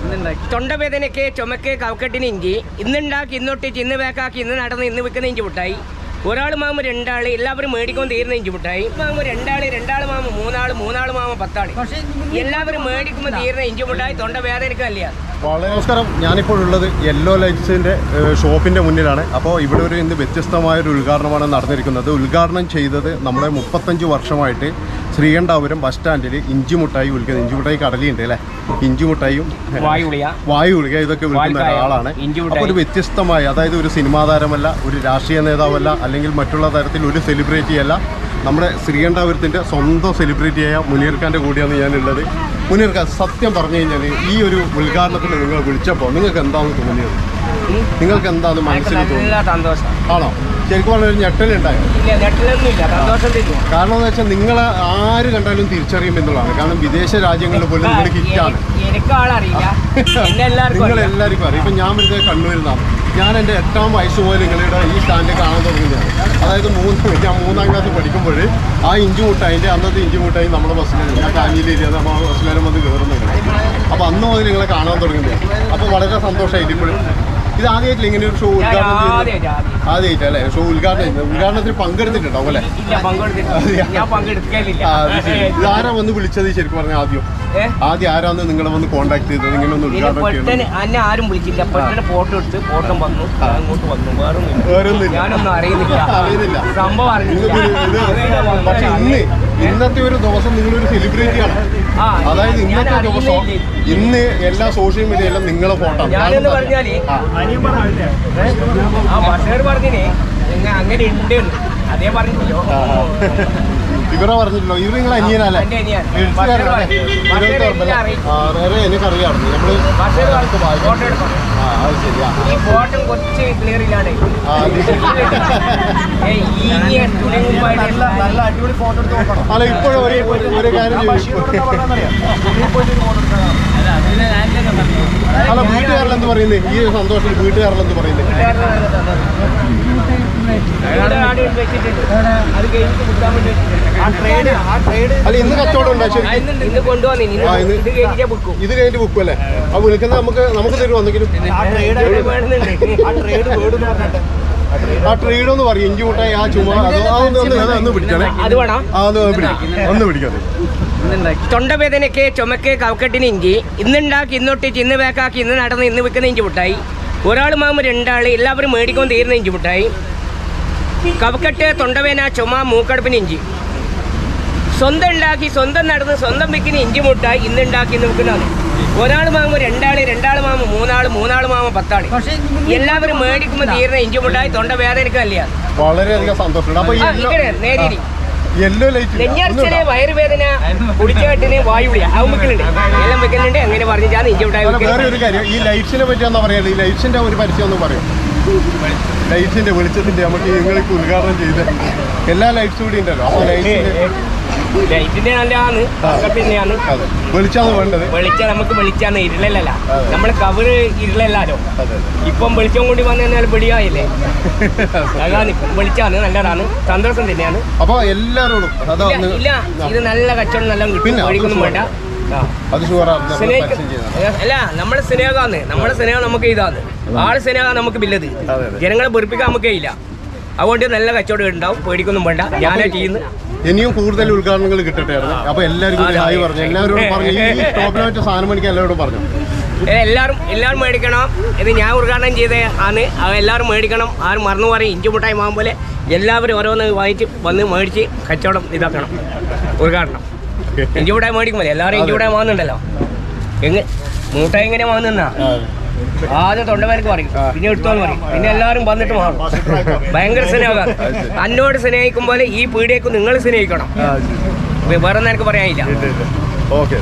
തൊണ്ടവേദനയ്ക്ക് ചുമക്ക് കവക്കെട്ടിന് ഇഞ്ചി ഇന്നുണ്ടാക്കി ഇന്നൊട്ടിച്ച് ഇന്ന് വേക്കാക്കി ഇന്ന് നടന്ന് ഇന്ന് വിൽക്കുന്ന ഇഞ്ചി മുട്ടായി ഒരാൾ മാമ രണ്ടാള് എല്ലാവരും മേടിക്കൊണ്ട് തീരുന്ന ഇഞ്ചി മുട്ടായി മാമ രണ്ടാള് രണ്ടാള് മാമ മൂന്നാള് മൂന്നാള് മാമ പത്താള് എല്ലാവരും മേടിക്കുമ്പോൾ തീരുന്ന ഇഞ്ചി മുട്ടായി തൊണ്ടവേദനയ്ക്ക് അല്ല വളരെ നമസ്കാരം ഞാനിപ്പോൾ ഉള്ളത് യെല്ലോ ലൈറ്റ്സിൻ്റെ ഷോപ്പിൻ്റെ മുന്നിലാണ് അപ്പോൾ ഇവിടെ ഒരു ഇന്ന് വ്യത്യസ്തമായ ഒരു ഉദ്ഘാടനമാണ് നടന്നിരിക്കുന്നത് ഉദ്ഘാടനം ചെയ്തത് നമ്മുടെ മുപ്പത്തഞ്ച് വർഷമായിട്ട് ശ്രീകണ്ഠാപുരം ബസ് സ്റ്റാൻഡിൽ ഇഞ്ചി മുട്ടായി വിൽക്കുന്നത് ഇഞ്ചി മുട്ടായി കടലിയുണ്ട് അല്ലേ ഇഞ്ചി മുട്ടായും വായുളിയ വായു വിളിക്കുക ഇതൊക്കെ വിൽക്കുന്ന പാൽക്കായം, ഒരാളാണ് ഇഞ്ചി അപ്പോൾ മുട്ടായി. ഒരു വ്യത്യസ്തമായ അതായത് ഒരു സിനിമാ താരമല്ല ഒരു രാഷ്ട്രീയ നേതാവല്ല അല്ലെങ്കിൽ മറ്റുള്ള തരത്തിൽ ഒരു സെലിബ്രിറ്റി അല്ല നമ്മുടെ ശ്രീകണ്ഠാപുരത്തിൻ്റെ സ്വന്തം സെലിബ്രിറ്റിയായ മുനീർ ഖാൻ്റെ കൂടിയാണ് ഞാനുള്ളത് മുനീർ ഖാൻ സത്യം പറഞ്ഞു കഴിഞ്ഞാൽ ഈ ഒരു ഉദ്ഘാടനത്തിന് നിങ്ങൾ വിളിച്ചപ്പോൾ നിങ്ങൾക്ക് എന്താണ് തോന്നിയത് നിങ്ങൾക്ക് എന്താണ് മനസ്സിൽ തോന്നിയത് നല്ല സന്തോഷം ആണോ ശരിക്കും പറഞ്ഞ ഒരു ഞെട്ടലുണ്ടായോ ഇല്ല നെട്ടിലൊന്നും ഇല്ല സന്തോഷം തരുന്നു കാരണം എന്ന് വെച്ചാൽ നിങ്ങളെ ആര് കണ്ടാലും തിരിച്ചറിയും എന്നുള്ളതാണ് കാരണം വിദേശ രാജ്യങ്ങളിൽ പോലും നിങ്ങൾ ഹിറ്റാണ് എനിക്ക് ആളറിയില്ല എന്നെ എല്ലാവർക്കും നിങ്ങൾ അറിയാം. എല്ലാവർക്കും അറിയാം ഇപ്പം ഞാൻ വരുന്നത് കണ്ണൂരിൽ നിന്നാണ് ഞാൻ എൻ്റെ എട്ടാം വയസ്സ് മുതൽ നിങ്ങളുടെ ഈ സ്റ്റാൻഡ് കാണാൻ തുടങ്ങിയതാണ് അതായത് മൂന്ന് ഞാൻ മൂന്നാം ക്ലാസ് പഠിക്കുമ്പോൾ ആ ഇഞ്ചി മുട്ടായിൻ്റെ അന്നത്തെ ഇഞ്ചി മുട്ടായി നമ്മുടെ ബസ്സിൽ ഞാൻ കാഞ്ഞിലേരി നമ്മൾ ബസ്സിലും വന്ന് കയറുന്നുണ്ട് അപ്പോൾ അന്ന് മുതൽ നിങ്ങളെ കാണാൻ തുടങ്ങിയത് അപ്പോൾ വളരെ സന്തോഷമായിട്ട് ഇപ്പോഴും ഇത് ആദ്യമായിട്ടില്ല ഇങ്ങനെ ഒരു ഷോ ഞാൻ ഉദ്ഘാടനം ചെയ്യുന്നത് ആദ്യമായിട്ട് ആദ്യം ആദ്യമായിട്ടല്ലേ ഷോ ഉദ്ഘാടനം ചെയ്യുന്നത് ഉദ്ഘാടനത്തിൽ പങ്കെടുത്തിട്ടുണ്ടാവും അല്ലേ ഇല്ല പങ്കെടുത്തിട്ടില്ല ഞാൻ പങ്കെടുക്കലില്ല ആ, അത് ശരി. ഇത് ആരാ വന്ന് വിളിച്ചത് ശരിക്കും പറഞ്ഞാൽ ആദ്യം ഏ? ആദ്യം ആരാന്ന് നിങ്ങളെ വന്ന് കോൺടാക്ട് ചെയ്തത് ഇങ്ങനെ ഒന്ന് പിന്നെ ഉദ്ഘാടനം പെട്ടെന്ന് ചെയ്യണം എന്നെ ആരും വിളിച്ചില്ല പെട്ടെന്ന് ഫോട്ടോ എടുത്ത് ഫോട്ടോ വന്നു ഞാൻ അങ്ങോട്ട് വന്നു വേറെ വേറൊന്നുമില്ല. ഞാനൊന്നും അറിയുന്നില്ല അറിയുന്നില്ല. സംഭവം അറിഞ്ഞില്ല നിങ്ങൾക്ക് ഇത് പക്ഷെ ഇന്ന് ഇന്നത്തെ ഒരു ദിവസം നിങ്ങളൊരു സെലിബ്രിറ്റിയാണ് ആ, അതായത് ഞാൻ ഇന്നത്തെ ദിവസം അറിയില്ലേ. ഇന്ന് എല്ലാ സോഷ്യൽ മീഡിയയിലും നിങ്ങളെ ഫോട്ടോ ഞാനെന്ന് പറഞ്ഞാല് ആ ബഷീർ പറഞ്ഞിനെ ഇങ്ങ അങ്ങനെ ഉണ്ട് എന്ന്. അതേ പറഞ്ഞില്ലോ ഇവരെ പറഞ്ഞില്ലോ ഇവർ നിങ്ങൾ അനിയനല്ലേ എൻ്റെ അനിയൻ. എഴുത്തുകാരനല്ലേ? ബഷീർ ഇരുപത്തി എന്നെ ഒമ്പത്. അറിയും. ആ, വേറെ എനിക്കറിയാമായിരുന്നു നമ്മള് ബഷീർ അടുത്ത് വായിക്കും. ഫോട്ടോ എടുക്കണം ആ അത് ശരിയാ ഈ ഫോട്ടോ കുറച്ച് ക്ലിയർ ഇല്ലാണ്ട് ആ, അത് ശരി. ഏയ് ഈ തുണി മുമ്പായിട്ട് നല്ല അടിപൊളി ഫോട്ടോ എടുത്ത് നോക്കണം അല്ല ഇപ്പോഴും ഒരു ഒരു- ഒരു കാര്യം ചോദിച്ചു അല്ല വീട്ടുകാരിലെന്ത് പറയുന്നത് ഈ ഒരു സന്തോഷത്തിൽ വീട്ടുകാരിലെന്ത് പറയുന്നത് ആട് വെച്ചിട്ടുണ്ട് അത് കഴിഞ്ഞിട്ട് വിൽക്കാൻ വേണ്ടി വെച്ചിട്ടുണ്ട്. ആ ട്രേഡ് ആ ട്രേഡ് അല്ല ഇന്ന് കച്ചവടം ഉണ്ടാ ശരി ആ, ഇന്ന് ഇന്ന് കൊണ്ടുവന്നിനി ഇന്ന് ആ, ഇന്ന് ഇത് കഴിഞ്ഞാൽ വിൽക്കും ഇത് കഴിഞ്ഞിട്ട് ബുക്കും അല്ലേ ആ വിളിക്കുന്നത് നമുക്ക് നമുക്ക് തരുമോ എന്തെങ്കിലും ആ ട്രേഡ് ഇവിടെ വേണമെന്നുണ്ട് ആ ട്രേഡ് വേർഡ് എന്ന് പറഞ്ഞിട്ട് ആ ട്രേഡ് എന്ന് പറയും ഇഞ്ചി മുട്ടായി ആ ചുമ അതോ അതൊന്ന് ഒന്ന് അത് ഒന്ന് പിടിക്കണേ അത് വേണോ ആ ഒന്ന് പിടിക്കും ഒന്ന് പിടിക്കാതെ തൊണ്ടവേദനയ്ക്ക് ചുമക്ക് കവക്കെട്ടിന് ഇഞ്ചി ഇന്നുണ്ടാക്കി ഇന്നൊട്ടിച്ച് ഇന്ന് വേക്കാക്കി ഇന്ന് നടന്ന് ഇന്ന് വിൽക്കുന്ന ഇഞ്ചി മുട്ടായി ഒരാൾ മാമ രണ്ടാള് എല്ലാവരും മേടിക്കൊണ്ട് തീരുന്ന ഇഞ്ചി മുട്ടായി കവക്കെട്ട് തൊണ്ടവേന ചുമ മൂക്കടുപ്പിന് ഇഞ്ചി സ്വന്തം ഉണ്ടാക്കി സ്വന്തം നടന്ന് സ്വന്തം വിൽക്കുന്ന ഇഞ്ചി മുട്ടായി ഇന്നുണ്ടാക്കി ഇന്ന് വിൽക്കുന്നതാണ് ഒരാൾ മാമ രണ്ടാള് രണ്ടാൾ മാമ മൂന്നാള് മൂന്നാൾ മാമ പത്താള് എല്ലാവരും മേടിക്കുമ്പോൾ തീരുന്ന ഇഞ്ചി മുട്ടായി തൊണ്ടവേദനയ്ക്ക് അല്ല വളരെയധികം സന്തോഷമുണ്ട് അപ്പൊ ആ, ഇങ്ങനെ നേരിരി യെല്ലോ ലൈറ്റ് നെഞ്ഞർച്ചന് വയറുവേദന കുടിച്ചേട്ടിന് വായുവിളിയ അത് വെക്കലുണ്ട് എല്ലാം വെക്കലുണ്ട് അങ്ങനെ പറഞ്ഞാൽ ഇഞ്ചി ഉണ്ടായി വേറെ ഒരു കാര്യം ഈ ലൈറ്റ്സിനെ പറ്റി എന്താ പറയുക ഈ ലൈറ്റ്സിന്റെ ഒരു പരസ്യം ഒന്ന് പറയും ലൈറ്റ്സിന്റെ വെളിച്ചത്തിന്റെ നമുക്ക് നിങ്ങൾക്ക് ഉദ്ഘാടനം ചെയ്ത് എല്ലാ ലൈറ്റ്സും കൂടി ഉണ്ടല്ലോ അപ്പൊ ലൈറ്റ്സിന്റെ ലൈറ്റിന്റെ നല്ലതാണ് തന്നെയാണ് അതെ വെളിച്ചാണ് വേണ്ടത് വെളിച്ച നമുക്ക് വെളിച്ചാണ് ഇരുളല്ല അതെ. നമ്മൾ കവറ് ഇരുളല്ലാലോ അതെ ഇപ്പം വെളിച്ചം കൂടി വന്നു കഴിഞ്ഞാൽ വെളിയായില്ലേ അതാണ് ഇപ്പം വെളിച്ചാണ് നല്ലതാണ് സന്തോഷം തന്നെയാണ് അപ്പൊ എല്ലാരോടും അതാ ഇല്ല ഒന്ന് ഇല്ല ഇത് നല്ല കച്ചവടം നല്ല കിട്ടും പിന്നെ, അത് മേടിക്കൊന്നും വേണ്ട ആ അത് ഷുവറാണ് നമ്മൾ സ്നേഹിക്ക പരസ്യം ചെയ്യുന്നത് അല്ല നമ്മുടെ സ്നേഹമാണ് നമ്മുടെ സ്നേഹം നമുക്ക് ഇതാണ് ആള് സ്നേഹം നമുക്ക് ബില്ലത് അതെ, അതെ. ജനങ്ങളെ വെറുപ്പിക്കാൻ നമുക്കേ ഇല്ല അതുകൊണ്ട് നല്ല കച്ചവടം ഉണ്ടാവും പേടിക്കൊന്നും വേണ്ട ഞാനാ ചെയ്യുന്നു ഇനിയും കൂടുതൽ ഉദ്ഘാടനങ്ങൾ കിട്ടട്ടെ അപ്പൊ എല്ലാവർക്കും ഒരു ഹായ് പറഞ്ഞു എല്ലാവരോടും പറഞ്ഞു ഈ ടോപ്പിൽ വെച്ച സാധനം മേടിക്കാൻ എല്ലാവരോടും പറഞ്ഞു ഏ, എല്ലാവരും എല്ലാവരും മേടിക്കണം ഇത് ഞാൻ ഉദ്ഘാടനം ചെയ്ത ആണ് അത് എല്ലാവരും മേടിക്കണം ആരും മറന്നു പറയും ഇഞ്ചി മുട്ടായി മാകും പോലെ എല്ലാവരും ഓരോന്ന് വാങ്ങിച്ച് വന്ന് മേടിച്ച് കച്ചവടം ഇതാക്കണം ഉദ്ഘാടനം ഇഞ്ചി മുട്ടായി മേടിക്കുമല്ലേ എല്ലാവരും ഇഞ്ചി മുട്ടായി വാങ്ങുന്നുണ്ടല്ലോ എങ്ങനെ മൂട്ടായി എങ്ങനെ വാങ്ങുന്നാ ആദ്യം തൊണ്ടവർക്ക് പറയും പിന്നെ എടുത്തോന്ന് പറയും പിന്നെ എല്ലാവരും വന്നിട്ട് മാറും ഭയങ്കര സ്നേഹമാണ് അന്നോട് സ്നേഹിക്കും പോലെ ഈ പീടിയേക്ക് നിങ്ങൾ സ്നേഹിക്കണം വേറെ ഒന്നും എനിക്ക് പറയാനില്ല ഓക്കെ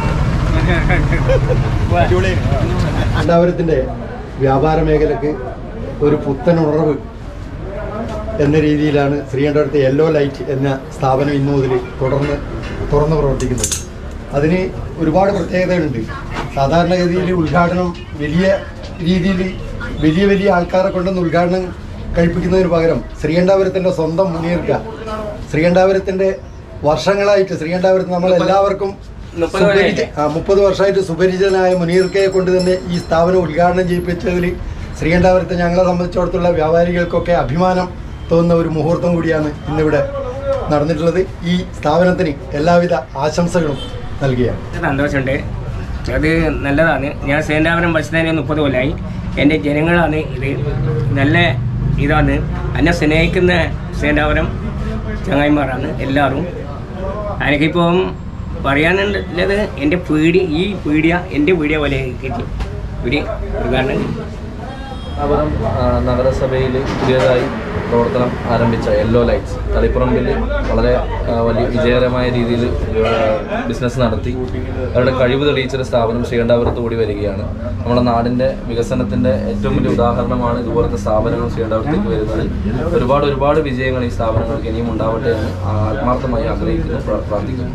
മണ്ഡാപുരത്തിൻ്റെ വ്യാപാര മേഖലക്ക് ഒരു പുത്തൻ ഉണർവ് എന്ന രീതിയിലാണ് ശ്രീകണ്ഠപുരത്തെ യെല്ലോ ലൈറ്റ് എന്ന സ്ഥാപനം ഇന്നു മുതൽ തുടർന്ന് തുറന്ന് പ്രവർത്തിക്കുന്നത് അതിന് ഒരുപാട് പ്രത്യേകതകളുണ്ട് സാധാരണഗതിയിൽ ഉദ്ഘാടനം വലിയ രീതിയിൽ വലിയ വലിയ ആൾക്കാരെ കൊണ്ടൊന്ന് ഉദ്ഘാടനം കഴിപ്പിക്കുന്നതിന് പകരം ശ്രീകണ്ഠാപുരത്തിൻ്റെ സ്വന്തം മുനീർക്ക ശ്രീകണ്ഠാപുരത്തിൻ്റെ വർഷങ്ങളായിട്ട് ശ്രീകണ്ഠാപുരത്ത് നമ്മൾ എല്ലാവർക്കും മുപ്പത് സുപരിചി- കൊല്ലമായില്ലേ? ആ മുപ്പത് വർഷമായിട്ട് സുപരിചിതനായ മുനീർക്കയെ കൊണ്ട് തന്നെ ഈ സ്ഥാപനം ഉദ്ഘാടനം ചെയ്യിപ്പിച്ചതിൽ ശ്രീകണ്ഠാപുരത്തെ ഞങ്ങളെ സംബന്ധിച്ചിടത്തോളം വ്യാപാരികൾക്കൊക്കെ അഭിമാനം തോന്നുന്ന ഒരു മുഹൂർത്തം കൂടിയാണ് ഇന്നിവിടെ നടന്നിട്ടുള്ളത് ഈ സ്ഥാപനത്തിന് എല്ലാവിധ ആശംസകളും നൽകുകയാണ് സന്തോഷമുണ്ട് അത് നല്ലതാണ് ഞാൻ സേനാപുരം ബസ്സിനെ മുപ്പത് കൊല്ലമായി എൻ്റെ ജനങ്ങളാണ് ഇത് നല്ല ഇതാണ് എന്നെ സ്നേഹിക്കുന്ന സേനാപുരം ചങ്ങായിമാരാണ് എല്ലാവരും എനിക്കിപ്പം പറയാനുള്ളത് എൻ്റെ പീടി ഈ പീടിയ എൻ്റെ പീടിയ പോലെ കിട്ടി ഒരു ഉദ്ഘാടനം സ്ഥാപനം ആ, നഗരസഭയിൽ പുതിയതായി പ്രവർത്തനം ആരംഭിച്ച യെല്ലോ ലൈറ്റ്സ് തളിപ്പറമ്പിൽ വളരെ ആ, വലിയ വിജയകരമായ രീതിയിൽ ബിസിനസ് നടത്തി അവരുടെ കഴിവ് തെളിയിച്ചൊരു സ്ഥാപനം ശ്രീകണ്ഠാപുരത്ത് കൂടി വരികയാണ് നമ്മുടെ നാടിൻ്റെ വികസനത്തിൻ്റെ ഏറ്റവും വലിയ ഉദാഹരണമാണ് ഇതുപോലത്തെ സ്ഥാപനങ്ങൾ ശ്രീകണ്ഠാപുരത്തേക്ക് വരുന്നത് ഒരുപാട് ഒരുപാട് വിജയങ്ങൾ ഈ സ്ഥാപനങ്ങൾക്ക് ഇനിയും ഉണ്ടാവട്ടെ എന്ന് ആത്മാർത്ഥമായി ആഗ്രഹിക്കുന്നു പ്ര- പ്രാർത്ഥിക്കുന്നു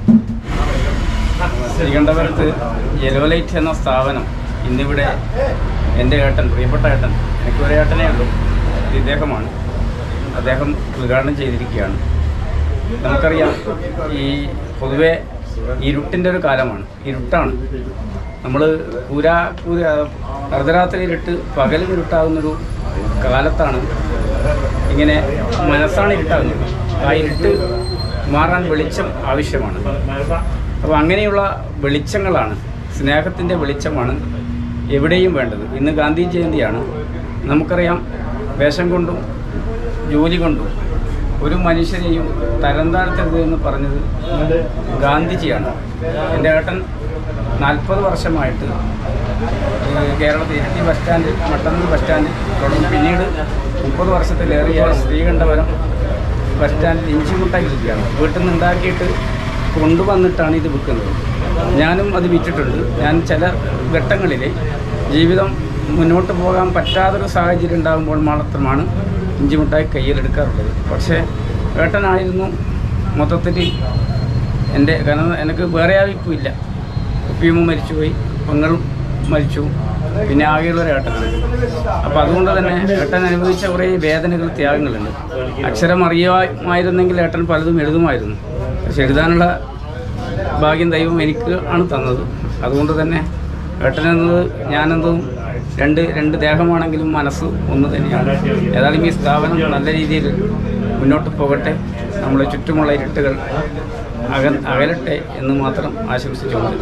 ശ്രീകണ്ഠപുരത്ത് യെല്ലോ ലൈറ്റ് എന്ന സ്ഥാപനം ഇന്നിവിടെ എൻ്റെ ഏട്ടൻ പ്രിയപ്പെട്ട ഏട്ടൻ എനിക്ക് ഒരു ഏട്ടനേ ഉള്ളൂ ഇത് ഇദ്ദേഹമാണ് അദ്ദേഹം ഉദ്ഘാടനം ചെയ്തിരിക്കുകയാണ് നമുക്കറിയാം ഈ പൊതുവെ ഇരുട്ടിൻ്റെ ഒരു കാലമാണ് ഇരുട്ടാണ് നമ്മൾ കൂരാ കൂര അർദ്ധരാത്രി ഇരുട്ട് പകലും ഇരുട്ടാകുന്നൊരു കാലത്താണ് ഇങ്ങനെ മനസ്സാണ് ഇരുട്ടാകുന്നത് ആ ഇരുട്ട് മാറാൻ വെളിച്ചം ആവശ്യമാണ് അപ്പോൾ അങ്ങനെയുള്ള വെളിച്ചങ്ങളാണ് സ്നേഹത്തിൻ്റെ വെളിച്ചമാണ് എവിടെയും വേണ്ടത് ഇന്ന് ഗാന്ധി ജയന്തിയാണ് നമുക്കറിയാം വേഷം കൊണ്ടും ജോലി കൊണ്ടും ഒരു മനുഷ്യനെയും തരം താഴ്ത്തരുത് എന്ന് പറഞ്ഞത് ഗാന്ധിജിയാണ് എൻ്റെ ഏട്ടൻ നാൽപ്പത് വർഷമായിട്ട് ഏഹ് കേരളത്തിൽ Iritty bus stand Mattannur bus stand തുടങ്ങി പിന്നീട് മുപ്പത് വർഷത്തിലേറിയ ശ്രീകണ്ഠപുരം ബസ് സ്റ്റാൻഡിൽ ഇഞ്ചി മുട്ടായി വിൽക്കുകയാണ് വീട്ടിൽ നിന്ന് ഉണ്ടാക്കിയിട്ട് കൊണ്ടുവന്നിട്ടാണ് ഇത് വിൽക്കുന്നത് ഞാനും അത് വിറ്റിട്ടുണ്ട് ഞാൻ ചില ഘട്ടങ്ങളിൽ ജീവിതം മുന്നോട്ട് പോകാൻ പറ്റാത്തൊരു സാഹചര്യം ഉണ്ടാകുമ്പോൾ മാത്രമാണ് ഇഞ്ചി മുട്ടായി കയ്യിലെടുക്കാറുള്ളത് പക്ഷേ ഏട്ടനായിരുന്നു മൊത്തത്തിൽ എൻ്റെ കാരണം എനിക്ക് വേറെ ആർക്കും ഇല്ല ഉപ്പിയമ്മ മരിച്ചുപോയി പെങ്ങളും മരിച്ചു പിന്നെ ആകെയുള്ള ഒരു ഏട്ടനാണ് അപ്പോൾ അതുകൊണ്ട് തന്നെ ഏട്ടൻ അനുഭവിച്ച കുറേ വേദനകൾ ത്യാഗങ്ങളുണ്ട് അക്ഷരം അറിയാമായിരുന്നെങ്കിൽ ഏട്ടൻ പലതും എഴുതുമായിരുന്നു പക്ഷെ എഴുതാനുള്ള ഭാഗ്യം ദൈവം എനിക്ക് ആണ് തന്നത് അതുകൊണ്ട് തന്നെ ഏട്ടനെന്നത് ഞാനെന്നതും രണ്ട് രണ്ട് ദേഹമാണെങ്കിലും മനസ്സ് ഒന്ന് തന്നെയാണ് ഏതായാലും ഈ സ്ഥാപനം നല്ല രീതിയിൽ മുന്നോട്ട് പോകട്ടെ നമ്മുടെ ചുറ്റുമുള്ള ഇരുട്ടുകൾ അക അകലട്ടെ എന്ന് മാത്രം ആശംസിച്ചുകൊണ്ട്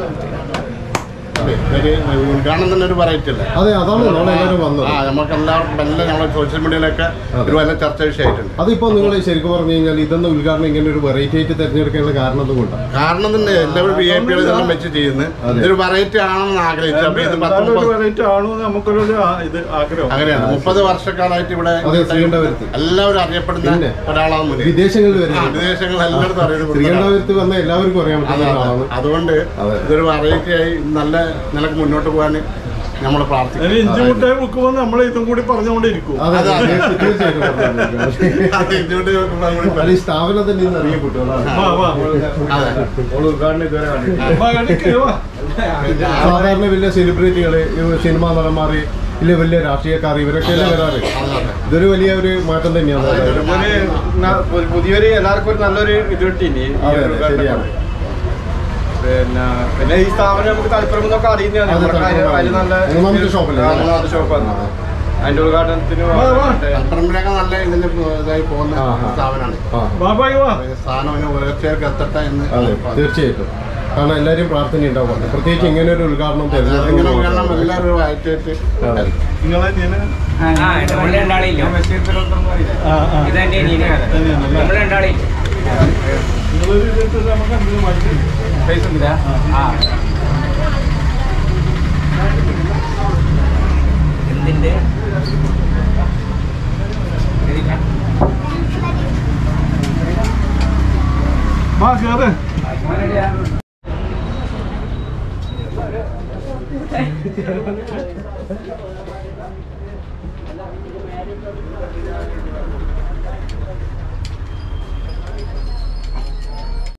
ഒരു ഉദ്ഘാടനം തന്നെ ഒരു വെറൈറ്റി അല്ലേ അതെ അതാണ് നമ്മളെല്ലാവരും വന്നത് ആ നമുക്ക് എല്ലാവർക്കും എല്ലാം നമ്മുടെ സോഷ്യൽ മീഡിയയിലൊക്കെ ഒരു വല്ല ചർച്ച വിഷയമായിട്ടുണ്ട് അതിപ്പോ നിങ്ങൾ ശരിക്കും പറഞ്ഞു കഴിഞ്ഞാൽ ഇതൊന്നും ഉദ്ഘാടനം ഇങ്ങനെ ഒരു വെറൈറ്റി ആയിട്ട് തിരഞ്ഞെടുക്കാനുള്ള കാരണം എന്തുകൊണ്ടാണ് കാരണം തന്നെ എല്ലാവരും വി ഐ പികൾ ഇതെല്ലാം വെച്ച് ചെയ്യുന്നത് അതെ. ഇതൊരു വെറൈറ്റി ആണെന്ന് ആഗ്രഹിച്ചു അപ്പൊ ഇത് പത്ത് മുപ്പത് വെറൈറ്റി ആണോ നമുക്കൊരു ആ- ഇത് ആഗ്രഹം അങ്ങനെയാണ് മുപ്പത് വർഷക്കാലമായിട്ട് ഇവിടെ അതെ, ശ്രീകണ്ഠപുരത്ത്. എല്ലാവരും അറിയപ്പെടുന്ന പിന്നെ? ഒരാളാണ് മുന്നിൽ വിദേശങ്ങളിൽ ആ, വരുന്നത് വിദേശങ്ങളിൽ എല്ലായിടത്തും അറിയുന്ന ഒരാളാണ്. ശ്രീകണ്ഠപുരത്ത് വന്ന എല്ലാവർക്കും അറിയാൻ അതെ, പറ്റുന്ന അതെ. ആളാണ് അതുകൊണ്ട് അതെ. ഇതൊരു വെറൈറ്റി ആയി നല്ല നിലക്ക് മുന്നോട്ട് പോകാൻ നമ്മൾ പ്രാർത്ഥിക്കും ഇനി ഇഞ്ചി മുട്ടായി വെക്കുമ്പോൾ നമ്മൾ ഇതും കൂടി പറഞ്ഞുകൊണ്ടിരിക്കും അതെ അതെ, അതെ, അതെ. തീർച്ചയായിട്ടും പറഞ്ഞിരിക്കുകയാണ്. അത് ഇങ്ങോട്ട് നോക്കുമ്പോൾ നമ്മൾ അല്ല, ഈ സ്ഥാപനം തന്നെ ഇന്ന് അറിയപ്പെട്ടു അതാണ്. വാ, വാ. അതെ. വാ, കാണിക്ക്, വാ. സാധാരണ വലിയ സെലിബ്രിറ്റികള് ഈ സിനിമാ നടന്മാര് ഇല്ല വലിയ രാഷ്ട്രീയക്കാർ ഇവരൊക്കെ അല്ലേ വരാറ് ഇതൊരു വലിയ ഒരു മാറ്റം തന്നെയാണ് ഒരു ന- ഒരു പുതിയൊരു എല്ലാവർക്കും ഒരു നല്ലൊരു ഇത് കിട്ടീനി ഈ അതെ, ഒരു അതെ, ശരിയാണ്. പിന്നെ പിന്നെ ഈ സ്ഥാപനം നമുക്ക് താല്പര്യം എന്നൊക്കെ അറിയുന്നതാണ് അതെ, നമ്മുടെ കാര്യം അതിൽ നല്ല മൂന്നാമത്തെ ഷോപ്പല്ലേ? ആ, മൂന്നാമത്തെ ഷോപ്പാണ് അതിന്റെ ഉദ്ഘാടനത്തിന് തലപ്പറമ്പിലൊക്കെ നല്ല ഇതിന് ഇതായി പോകുന്ന ആ, ആ. സ്ഥാപനമാണ് ആ ബാബായി വാ സ്ഥാനം അതിന് ഉയർച്ചയിലേക്ക് എത്തട്ടെ എന്ന് അതെ തീർച്ചയായിട്ടും കാരണം എല്ലാവരും പ്രാർത്ഥന ഉണ്ടാവും പ്രത്യേകിച്ച് ഇങ്ങനെ ഒരു ഉദ്ഘാടനം ഇങ്ങനെ ഉയരണം തിരഞ്ഞെടുക്കുന്നത് എല്ലാവരും ആയിട്ട് അതെ. നിങ്ങളെ ഞാൻ ആ നമ്മൾ രണ്ടാളില്ല ഇതെൻ്റെ അനിയനാണ് നമ്മൾ രണ്ടാളില്ല ഫേസ്ബുക്കിലാ ആ എന്തിൻ്റെ ഇതില്ല. വാ കേറ്